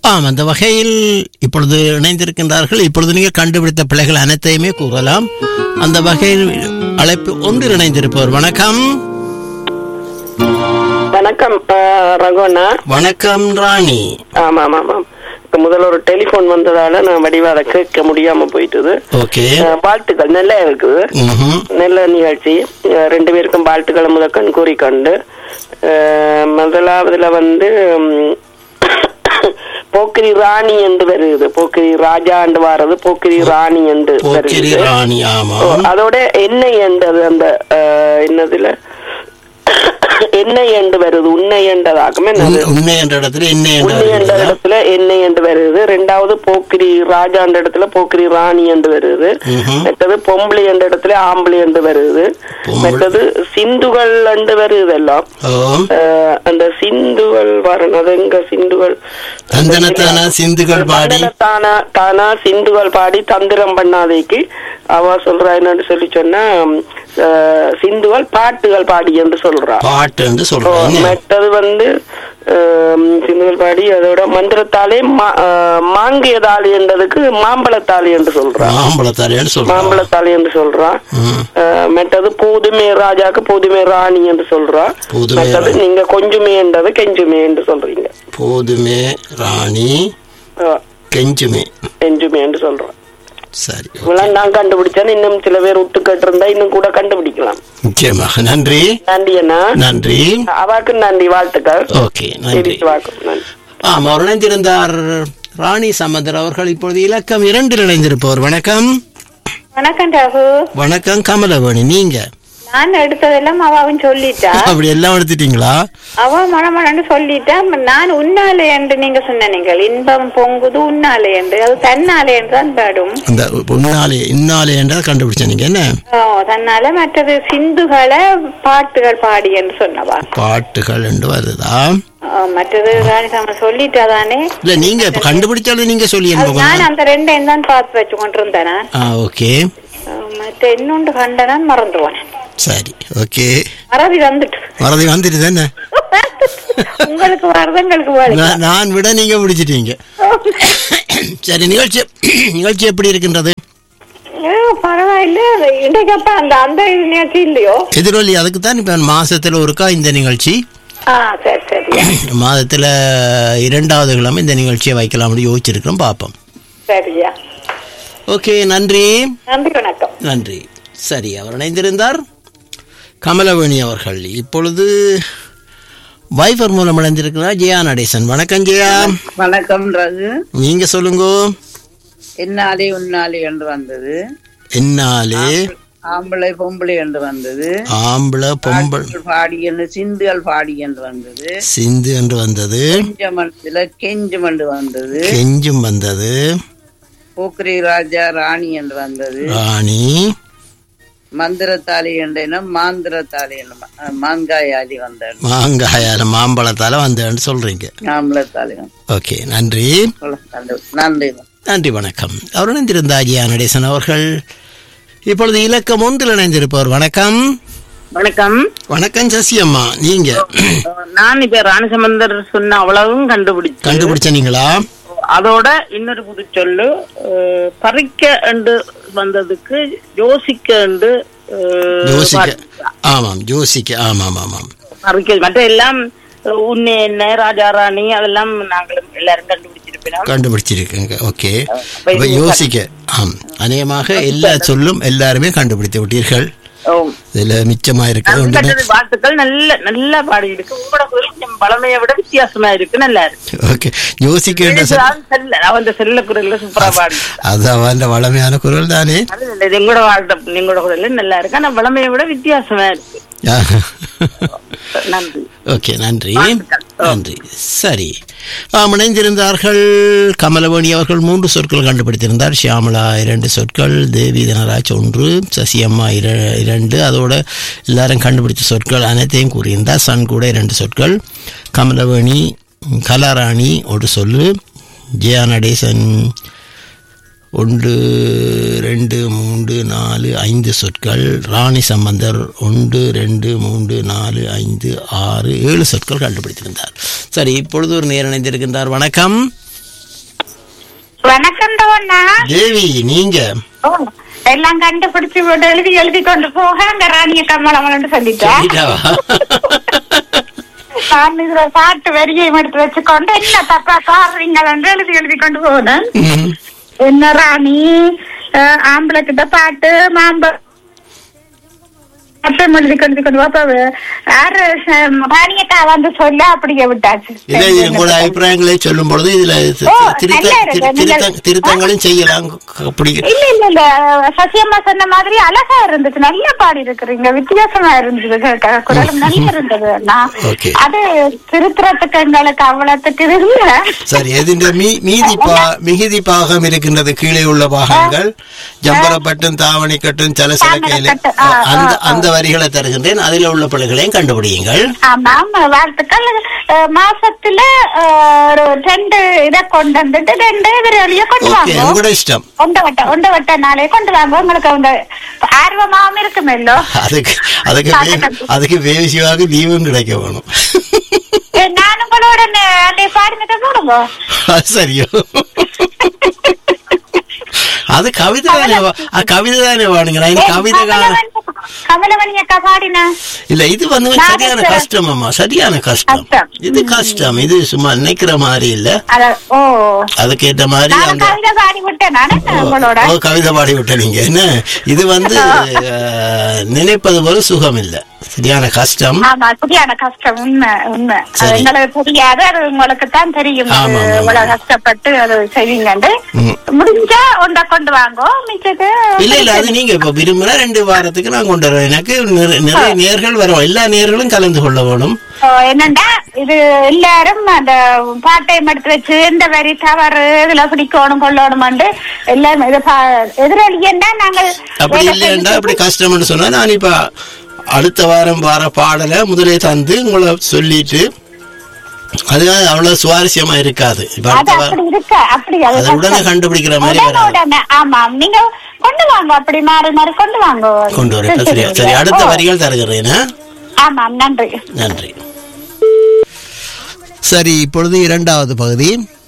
ஆம் அந்த வகையில் இப்பொழுது இணைந்திருக்கின்றார்கள் இப்பொழுது நீங்கள் கண்டுபிடித்த பிள்ளைகள் அனைத்தையுமே கூறலாம் அந்த வகையில் அழைப்பு ஒன்றில் இணைந்திருப்பவர் வணக்கம் வணக்கம் ஆஹ், ரகுவண்ணா வணக்கம் ராணி ஆமா ஆமா ஆமாம் இப்ப முதல்ல ஒரு டெலிபோன் வந்ததால நான் வடிவா அதை கேட்க முடியாம போயிட்டது ஓகே ஆஹ், வாழ்த்துக்கள் நல்லா இருக்குது ம்ஹும். நல்ல நிகழ்ச்சி ஆஹ், ரெண்டு பேருக்கும் வாழ்த்துக்களை முதற்கண் கூறிக்கொண்டு ஆஹ், முதலாவதுல வந்து ம், போக்கிரி ராணி என்று வருது போக்கிரி ராஜா என்று வாரது போக்கிரி ராணி என்று போக்கிரி வருது ராணி ஆமா ஓ, அதோட எண்ணெய் என்றது அந்த ஆஹ், என்னதுல எண்ணெய் என்று வருது உன்னை என்றதாகுமே என்னது? உன்- உன்னை என்ற இடத்துல என்ன என்று உன்னை என்ற வருகிறதா? இடத்துல எண்ணெய் என்று வருது ரெண்டாவது போக்கிரி ராஜா என்ற இடத்துல போக்கிரி ராணி என்று வருது ம்ஹும். மற்றது பொம்பளை என்ற இடத்துல ஆம்பளை என்று வருது பொம்பளை. மற்றது சிந்துகள் என்று வருது எல்லாம் ஓம் ஆஹ், அந்த சிந்துகள் வரணும் அது எங்க சிந்துகள் தந்தனத்தான சிந்துகள் பாடி தானா தானா சிந்துகள் பாடி தந்திரம் பண்ணாதைக்கு அவ சொல்றா என்னன்னு சொல்லி சொன்னா ஆஹ், சிந்துகள் பாட்டுகள் பாடி என்று சொல்றா பாட்டு என்று ஓ, சொல்றாங்க மற்றது வந்து ஆம், சிந்துகள் பாடி அதோட மந்திரத்தாலே மா- ஆ, மாங்கியதாளி என்றதுக்கு மாம்பழத்தாளி என்று சொல்றா மாம்பழத்தாரேன்னு சொல்றாங்க மாம்பழத்தாளி என்று சொல்றா ம். ஆ, மற்றது பூதுமே ராஜாக்கு பூதுமே ராணி என்று சொல்றா பூதுமே மற்றது ராணி. நீங்க கொஞ்சுமே என்றது கெஞ்சுமே என்று சொல்றீங்க போதுமே ராணி ஆ, கெஞ்சுமே கெஞ்சுமே என்று சொல்றா சரி இவ்வளவு நான் கண்டுபிடிச்சேன் இன்னும் சில பேர் விட்டு கேட்டிருந்தா இன்னும் கூட கண்டுபிடிக்கலாம் நிச்சயமாக நன்றி நன்றி அண்ணா நன்றி அவாக்கு நன்றி வாழ்த்துக்கள் ஓகே நன்றி தெரிவித்து வாக்கு நன்றி ஆம் அவர் இணைந்திருந்தார் ராணி சமந்தர் அவர்கள் இப்பொழுது இலக்கம் இரண்டில் இணைந்திருப்பவர் வணக்கம் வணக்கம் ரகு வணக்கம் கமலவேணி நீங்க நான் எடுத்ததெல்லாம் அவன் சொல்லிட்டா அப்படி எல்லாம் எடுத்துட்டீங்களா அவ மனமனன்னு சொல்லிட்டா நான் உன்னாலே என்று நீங்க சொன்ன நீங்கள் இன்பம் பொங்குது உன்னாலே என்று அது தன்னாலே என்று தான் பாடும் அந்த உன்னாலே இன்னாலே என்றால் கண்டுபிடிச்ச நீங்க என்ன ஓ, தன்னால மற்றது சிந்துகளை பாட்டுகள் பாடி என்று சொன்னவா பாட்டுகள் என்று வருதா ஓ, மற்றது ராணிசாமி சொல்லிட்டா தானே இல்ல நீங்க இப்ப கண்டுபிடிச்சாலும் நீங்க சொல்லி அது அனுப்புங்க நான் அந்த ரெண்டையும் தான் பார்த்து வச்சு கொண்டிருந்தேன் நான். ஆ ஓகே ஓ, மற்ற இன்னொன்று கண்ட நான் மறந்து போனேன் சரி ஓகே மறதி வந்துட்டு மறதி வந்துட்டு தானே உங்களுக்கு வரது எங்களுக்கு வரும். நான் நான் விட நீங்க முடிச்சிட்டீங்க சரி நிகழ்ச்சி நிகழ்ச்சி எப்படி இருக்கின்றது ஏ, பரவாயில்ல இன்றைக்கு அப்ப அந்த அந்த இது நிகழ்ச்சி இல்லையோ எதிரொலி அதுக்கு தான் இப்ப மாசத்துல ஒருக்கா இந்த நிகழ்ச்சி ஆ சரி சரி மாதத்துல இரண்டாவது கிழமை இந்த நிகழ்ச்சியை வைக்கலாம்னு யோசிச்சிருக்கிறோம் பார்ப்போம் சரியா ஓகே நன்றி நன்றி வணக்கம் நன்றி சரி அவர் இணைந்திருந்தார் கமலவேணி அவர்கள் இப்பொழுது வைஃபர் மூலம் இணைந்திருக்கிறார் ஜெயா நடேசன் வணக்கம் ஜெயா வணக்கம் ரகு நீங்க சொல்லுங்க என்னாலே உன்னாலே என்று வந்தது என்னாலே ஆம்பளை பொம்பளை என்று வந்தது ஆம்பளை பொம்பள் பாட்டுகள் பாடி என்று சிந்துகள் பாடி என்று வந்தது சிந்து என்று வந்தது கெஞ்சமண்டல கெஞ்சம் என்று வந்தது கெஞ்சும் வந்தது போக்கிரி ராஜா ராணி என்று வந்தது ராணி மந்திரத்தாலி என்றேனா மாந்திரத்தாலி என்று ம- அஹ் மாங்காயாலி வந்தார் மாங்காயால மாம்பழத்தால வந்தேன்னு சொல்றீங்க ஆம்பளத்தாலி ஓகே நன்றி நன்றி நன்றி வணக்கம் அவர் இணைந்திருந்தார் ஜெயா நடேசன் அவர்கள் இப்பொழுது இலக்கம் ஒன்றில் இணைந்திருப்பவர் வணக்கம் வணக்கம் வணக்கம் சசியம்மா நீங்க நான் இப்ப ராணிசமந்தர் சொன்ன அவ்வளவும் கண்டுபிடிச்சு கண்டுபிடிச்ச நீங்களா அதோட இன்னொரு புது சொல்லு அஹ், பறிக்க என்று வந்ததுக்கு யோசிக்க என்று அஹ், ஜோசிக்க பாட்டு. ஆமாம் ஜோசிக்க ஆமாம் ஆமாம் பறிக்க மற்ற எல்லாம் அஹ், உன்னை என்ன ராஜா ராணி அதெல்லாம் நாங்களும் எல்லாரும் கண்டுபிடிச்சிருப்போம் கண்டுபிடிச்சிருக்கீங்க ஓகே அப்ப அப்ப இது யோசிக்க ஆம் அநேகமாக எல்லா சொல்லும் எல்லாருமே கண்டுபிடித்து விட்டீர்கள் ஓ. இதுல மிச்சமா இருக்கிறது ஒன்றுமே கண்டது வாழ்த்துக்கள் நல்ல நல்லா பாடி இருக்கு உங்களோட குரல் கொஞ்சம் பழமையை விட வித்தியாசமா இருக்கு நல்லா இருக்கு ஓகே யோசிக்க என்ற சொல் அவன் செல்ல அவன் செல்ல குரல்ல சூப்பரா பாடி அது அவன் வளமையான குரல் தானே அது இல்ல, இது எங்களோட வாழ்த்த எங்களோட குரல் நல்லா இருக்கு ஆனா வளமையை விட வித்தியாசமா இருக்கு நன்றி ஓகே நன்றி வாழ்த்துக்கள். நன்றி சரி ஆம் இணைந்திருந்தார்கள் கமலவேணி அவர்கள் மூன்று சொற்கள் கண்டுபிடித்திருந்தார் ஷியாமலா இரண்டு சொற்கள் தேவி தனராஜ் ஒன்று சசியம்மா இர- இரண்டு அதோட எல்லாரும் கண்டுபிடிச்ச சொற்கள் அனைத்தையும் கூறியிருந்தார் சன் கூட இரண்டு சொற்கள் கமலவேணி கலாராணி ஒரு சொல்லு ஜெயா நடேசன் ஒன்று ரெண்டு மூன்று நாலு ஐந்து சொற்கள் ராணி சம்பந்தர் ஒன்று ரெண்டு மூன்று நாலு ஐந்து ஆறு ஏழு சொற்கள் கண்டுபிடித்திருந்தார் சரி இப்பொழுது ஒரு நேர் இணைந்திருக்கின்றார் வணக்கம் வணக்கம் தோண்ணா தேவி நீங்க ஓ, எல்லாம் கண்டுபிடிச்சு போட்டு எழுதி எழுதி கொண்டு போக அங்க ராணிய கமலமலன்னு சொல்லிட்டேன் சொல்லிட்டாவா? நான் இதுல பாட்டு வரியை எடுத்து வச்சுக்கொண்டு என்ன தப்பா பாடுறீங்களன்னு எழுதி எழுதி கொண்டு போனேன் ம். என்ன ராணி அஹ், ஆம்பளை கிட்ட பாட்டு மாம்ப அப்ப எழுதி கொண்டு கொண்டு வா, அப்ப யாரு ச- ராணியக்கா வந்து சொல்ல அப்படியே விட்டாச்சு இல்ல இது உங்களோட அபிப்பிராயங்களை சொல்லும் பொழுது இதுல தி- ஓ, திருத்த- நல்லா இருக்கு. திரு- திருத்த- நீங்கள்- திருத்தங்களும் செய்யலாம் அப்படி இல்ல இல்ல இல்ல சசியம்மா சொன்ன மாதிரி அழகா இருந்துச்சு நல்லா பாடி இருக்கிறீங்க வித்தியாசமா இருந்தது கேட்க. குரலும் நல்லா இருந்தது நான் Okay. அது திருத்துறதுக்கு எங்களுக்கு அவ்வளவுக்கு இது இல்ல சரி எதின்ற மீ மீதி பா மிகுதி பாகம் இருக்கின்றது கீழே உள்ள பாகங்கள் ஜம்பரப்பட்டும் தாவணி கட்டும் சலசலக்கையில தாவணிக்கட்டு, ஆ, அந்த ஆ, ஆ. அந்த வரிகளை தருகின்றேன் அதில் உள்ள பிள்ளைகளையும் கண்டுபிடியுங்கள் ஆமாம் வாழ்த்துக்கள் அஹ், மாசத்துல அஹ், ஒரு ரெண்டு இதை கொண்டு வந்துட்டு ரெண்டு விரலிய கொண்டு ஓகே வாங்க உங்களோட இஷ்டம் ஒண்ட வட்ட ஒண்ட வட்ட நாளே கொண்டு வாங்க உங்களுக்கு அந்த ஆர்வமாவும் இருக்குமல்லோ அதுக்கு அதுக்கு வே- அதுக்கு வேசிவாக லீவும் கிடைக்க வேணும் ஏ, நான் உங்களோட அந்த பாடினத்தை போடுங்க அது சரியோ அது கவிதை தானே வா- அது கவிதை தானே வாடுங்க நான் இந்த கவிதை காண கமலவணி அக்கா பாடின இல்ல இது வந்து நான் சரியான சொல்றேன். கஷ்டம் அம்மா சரியான கஷ்டம் கஷ்டம். இது கஷ்டம் இது சும்மா நினைக்கிற மாதிரி இல்ல அத ஓ அதுக்கேற்ற மாதிரி நான் அந்த கவிதை பாடி விட்டேன் நானு உங்களோட ஓ கவிதை பாடி விட்ட நீங்க என்ன இது வந்து அஹ், நினைப்பது போல சுகம் இல்ல சரியான கஷ்டம் ஆமா சரியான கஷ்டம் உண்மை உண்மை அது சரி. எங்களுக்கு தெரியாது அது உங்களுக்கு தான் தெரியும் அது ஆமா, ஆமா. இவ்வளவு கஷ்டப்பட்டு அது செய்வீங்கன்னு ம். முடிஞ்சா ஒன்றை கொண்டு வாங்கோ மிச்சது இல்ல இல்ல அது நீங்க இப்ப விரும்புனா ரெண்டு வாரத்துக்கு நான் கொண்டு வருவேன் எனக்கு நிறை- நிறைய நேர்கள் வரும் எல்லா நேர்களும் கலந்து கொள்ள வேணும் ஓ, என்னண்டா இது எல்லாரும் அந்த பாட்டையும் எடுத்து வச்சு இந்த வரி தவறு இதுல பிடிக்கணும் கொள்ளணும் எல்லாம் இது பா- எதிராளியன்னா நாங்கள் அப்படி வேலை இல்லைன்னா செஞ்சு- அப்படி கஷ்டம்னு சொன்னா நான் இப்ப அடுத்த வாரம் வர பாடலை முதலே தந்து உங்களை சொல்லிட்டு அது அவ்வளவு சுவாரஸ்யமா இருக்காது இப்ப அது அடுத்த வாரம் அப்படி இருக்க அப்படி அது அதை உடனே கஷ்டம். கண்டுபிடிக்கிற மாதிரி உடனே வராது உடனே ஆமா நீங்க கொண்டு வாங்க அப்படி மாறி மாறி கொண்டு வாங்க கொண்டு வரேன் சரி சரி அடுத்த ஓ, வரிகள் தருகிறேன் ஆமாம் நன்றி நன்றி சரி இப்பொழுது இரண்டாவது பகுதி